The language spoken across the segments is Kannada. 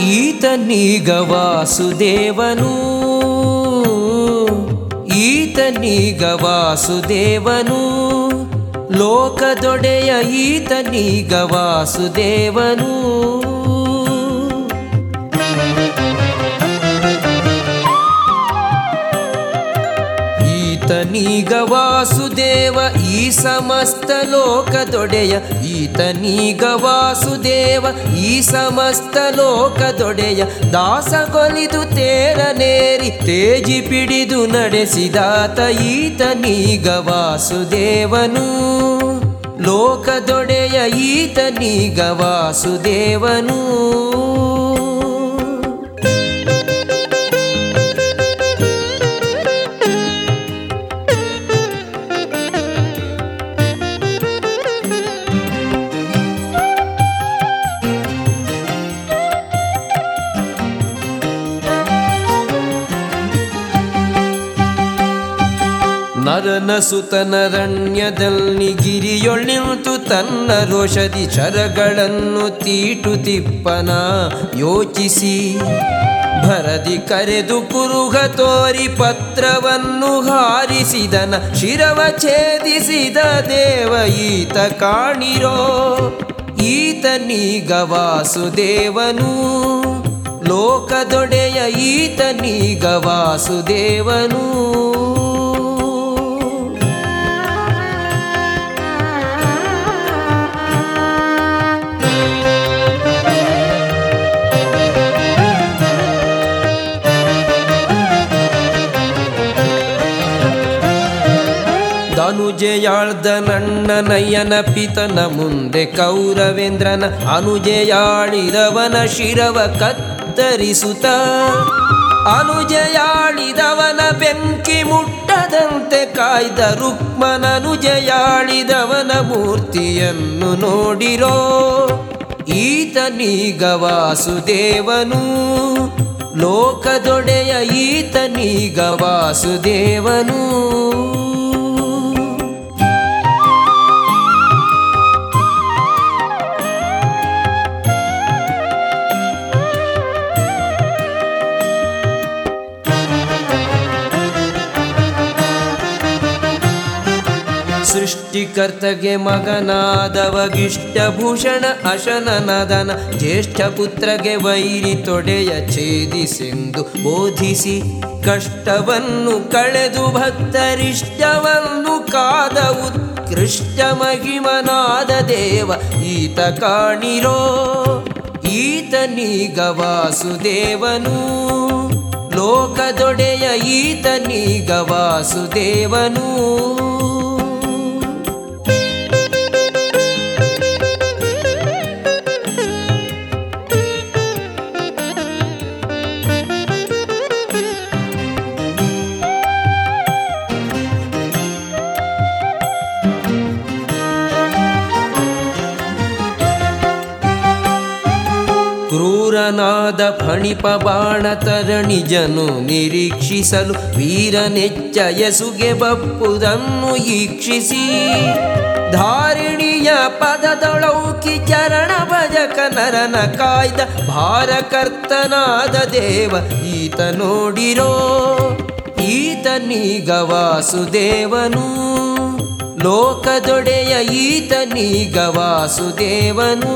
ಈತನೀಗ ವಾಸುದೇವನು ಈತನೀಗ ವಾಸುದೇವನು ಲೋಕದೊಡೆಯ ಈತನೀಗ ವಾಸುದೇವನು ಈತನೀಗ ವಾಸುದೇವ ಈ ಸಮಸ್ತ ಲೋಕದೊಡೆಯ ಈತನೀಗ ವಾಸುದೇವ ಈ ಸಮಸ್ತ ಲೋಕದೊಡೆಯ ದಾಸಗೊಲಿದು ತೇರನೇರಿ ತೇಜಿ ಪಿಡಿದು ನಡೆಸಿದಾತ ಈತನೀಗ ವಾಸುದೇವನು ಲೋಕದೊಡೆಯ ಈತನೀಗ ವಾಸುದೇವನು ನರನ ಸುತನರಣ್ಯದಲ್ಲಿ ಗಿರಿಯೊಳ್ಳಿಂತು ತನ್ನ ರೋಷದಿ ಶರಗಳನ್ನು ತೀಟು ತಿಪ್ಪನ ಯೋಚಿಸಿ ಭರದಿ ಕರೆದು ಕುರುಗ ತೋರಿ ಪತ್ರವನ್ನು ಹಾರಿಸಿದನ ಶಿರವ ಛೇದಿಸಿದ ದೇವ ಈತ ಕಾಣಿರೋ ಈತನೀಗ ವಾಸುದೇವನು ಲೋಕದೊಡೆಯ ಈತನೀಗ ವಾಸುದೇವನು ಧನುಜೆಯಾಳ್ದ ನನ್ನ ನಯನ ಪಿತನ ಮುಂದೆ ಕೌರವೇಂದ್ರನ ಅನುಜೆಯಾಳಿದವನ ಶಿರವ ಕತ್ತರಿಸುತ್ತ ಅನುಜೆಯಾಳಿದವನ ಬೆಂಕಿ ಮುಟ್ಟದಂತೆ ಕಾಯ್ದ ರುಕ್ಮನನುಜೆಯಾಳಿದವನ ಮೂರ್ತಿಯನ್ನು ನೋಡಿರೋ ಈತನೀಗ ವಾಸುದೇವನು ಲೋಕದೊಡೆಯ ಈತನೀಗ ವಾಸುದೇವನು ಸೃಷ್ಟಿಕರ್ತಗೆ ಮಗನಾದವಗಿಷ್ಟಭೂಷಣ ಅಶನನದನ ಜ್ಯೇಷ್ಠ ಪುತ್ರಗೆ ವೈರಿ ತೊಡೆಯ ಛೇದಿಸೆಂದು ಬೋಧಿಸಿ ಕಷ್ಟವನ್ನು ಕಳೆದು ಭಕ್ತರಿಷ್ಟವನ್ನು ಕಾದ ಉತ್ಕೃಷ್ಟ ಮಹಿಮನಾದ ದೇವ ಈತ ಕಾಣಿರೋ ಈತನೀಗ ವಾಸುದೇವನು ಲೋಕದೊಡೆಯ ಈತನೀಗ ವಾಸುದೇವನು ಕ್ರೂರನಾದ ಫಣಿಪ ಬಾಣ ತರಣಿಜನು ನಿರೀಕ್ಷಿಸಲು ವೀರನೆಚ್ಚಯಸುಗೆ ಬಪ್ಪುದನ್ನು ಈಕ್ಷಿಸಿ ಧಾರಿಣಿಯ ಪದದೊಳೌಕಿ ಚರಣ ಭಜಕ ನರನ ಕಾಯ್ದ ಭಾರಕರ್ತನಾದ ದೇವ ಈತ ನೋಡಿರೋ ಈತನೀಗ ವಾಸುದೇವನು ಲೋಕದೊಡೆಯ ಈತನೀಗ ವಾಸುದೇವನು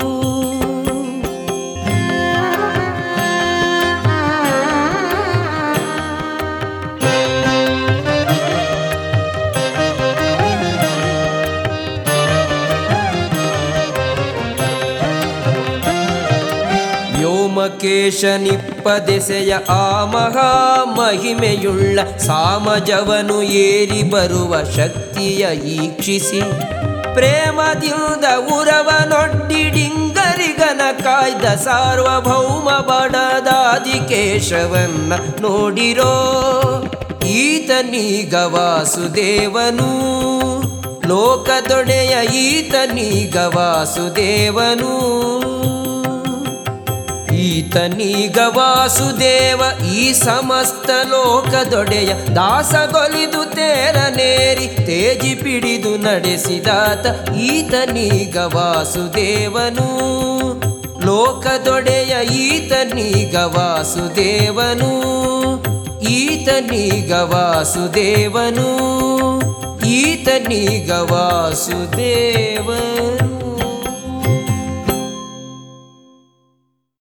ವ್ಯೋಮಕೇಶ ನಿಪ್ಪದೆಸೆಯ ಆ ಮಹಾ ಮಹಿಮೆಯುಳ್ಳ ಸಾಮಜವನು ಏರಿ ಬರುವ ಶಕ್ತಿಯ ಈಕ್ಷಿಸಿ ಪ್ರೇಮದಿಂದ ಉರವನೊಡ್ಡಿಡಿಂಗರಿಗನ ಕಾಯ್ದ ಸಾರ್ವಭೌಮ ಬಡದಾದಿಕೇಶವನ್ನ ನೋಡಿರೋ ಈತನೀಗ ವಾಸುದೇವನು ಲೋಕದೊಡೆಯ ಈತನೀಗ ವಾಸುದೇವನು ಈತನೀಗ ವಾಸುದೇವ ಈ ಸಮಸ್ತ ಲೋಕದೊಡೆಯ ದಾಸಗೊಲಿದು ತೇರನೇರಿ ತೇಜಿ ಪಿಡಿದು ನಡೆಸಿದಾತ ಈತನೀಗ ವಾಸುದೇವನು ಲೋಕದೊಡೆಯ ಈತನೀಗ ವಾಸುದೇವನು ಈತನೀಗ ವಾಸುದೇವನು ಈತನೀಗ ವಾಸುದೇವನು